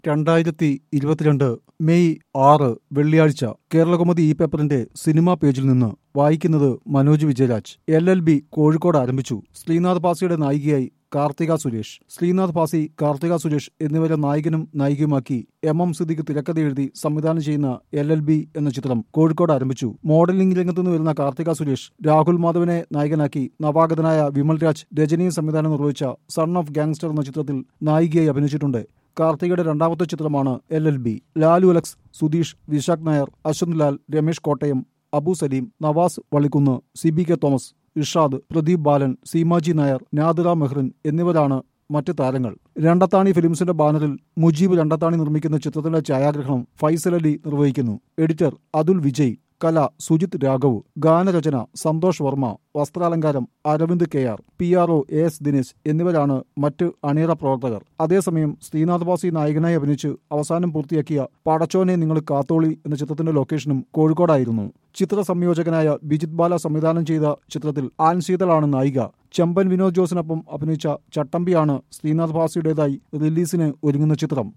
രണ്ടായിരത്തി ഇരുപത്തിരണ്ട് മെയ് ആറ് വെള്ളിയാഴ്ച കേരളകൗമുദി ഈ പേപ്പറിന്റെ സിനിമാ പേജിൽ നിന്ന് വായിക്കുന്നത് Manoj Vijayaraj L L B Kozhikode ആരംഭിച്ചു ശ്രീനാഥ് പാസിയുടെ നായികയായി കാർത്തിക സുരേഷ് ശ്രീനാഥ് പാസി കാർത്തിക സുരേഷ് എന്നിവരെ നായകനും നായികയുമാക്കി എം എം സിദ്ദിഖ് തിരക്കഥ എഴുതി സംവിധാനം ചെയ്യുന്ന എൽ എൽ ബി എന്ന ചിത്രം കോഴിക്കോട് ആരംഭിച്ചു മോഡലിംഗ് രംഗത്ത് നിന്ന് വരുന്ന കാർത്തിക സുരേഷ് രാഹുൽ മാധവനെ നായകനാക്കി നവാഗതനായ വിമൽ രാജ് രജനിയും സംവിധാനം നിർവഹിച്ച സൺ ഓഫ് ഗാങ്സ്റ്റർ എന്ന ചിത്രത്തിൽ നായികയായി അഭിനയിച്ചിട്ടുണ്ട് കാർത്തികയുടെ രണ്ടാമത്തെ ചിത്രമാണ് L L B Lalu Alex Sudheesh Vishak Nair Ashwanth Lal Ramesh Kottayam Abu Saleem Navas Vallikkunnu C B K Thomas Irshad Pradeep Balan Seemaji Nair Nadira Mehrin എന്നിവരാണ് മറ്റ് താരങ്ങൾ രണ്ടത്താണി ഫിലിംസിന്റെ ബാനറിൽ മുജീബ് രണ്ടത്താണി നിർമ്മിക്കുന്ന ചിത്രത്തിന്റെ ഛായാഗ്രഹണം ഫൈസൽ അലി നിർവഹിക്കുന്നു എഡിറ്റർ അതുൽ വിജയ് കല സുജിത് രാഘവ് ഗാനരചന സന്തോഷ് വർമ്മ വസ്ത്രാലങ്കാരം Aravind K R P R O A S Dinesh എന്നിവരാണ് മറ്റ് അണിയറ പ്രവർത്തകർ അതേസമയം ശ്രീനാഥ് ബാസി നായകനായി അഭിനയിച്ച് അവസാനം പൂർത്തിയാക്കിയ പടച്ചോനെ നിങ്ങൾ കാത്തോളി എന്ന ചിത്രത്തിന്റെ ലൊക്കേഷനും കോഴിക്കോടായിരുന്നു ചിത്ര സംയോജകനായ ബിജിത് ബാല സംവിധാനം ചെയ്ത ചിത്രത്തിൽ ആൻ ശീതളാണ് നായിക ചെമ്പൻ വിനോദ് ജോസിനൊപ്പം അഭിനയിച്ച ചട്ടമ്പിയാണ് ശ്രീനാഥ് ബാസിയുടേതായി റിലീസിന് ഒരുങ്ങുന്ന ചിത്രം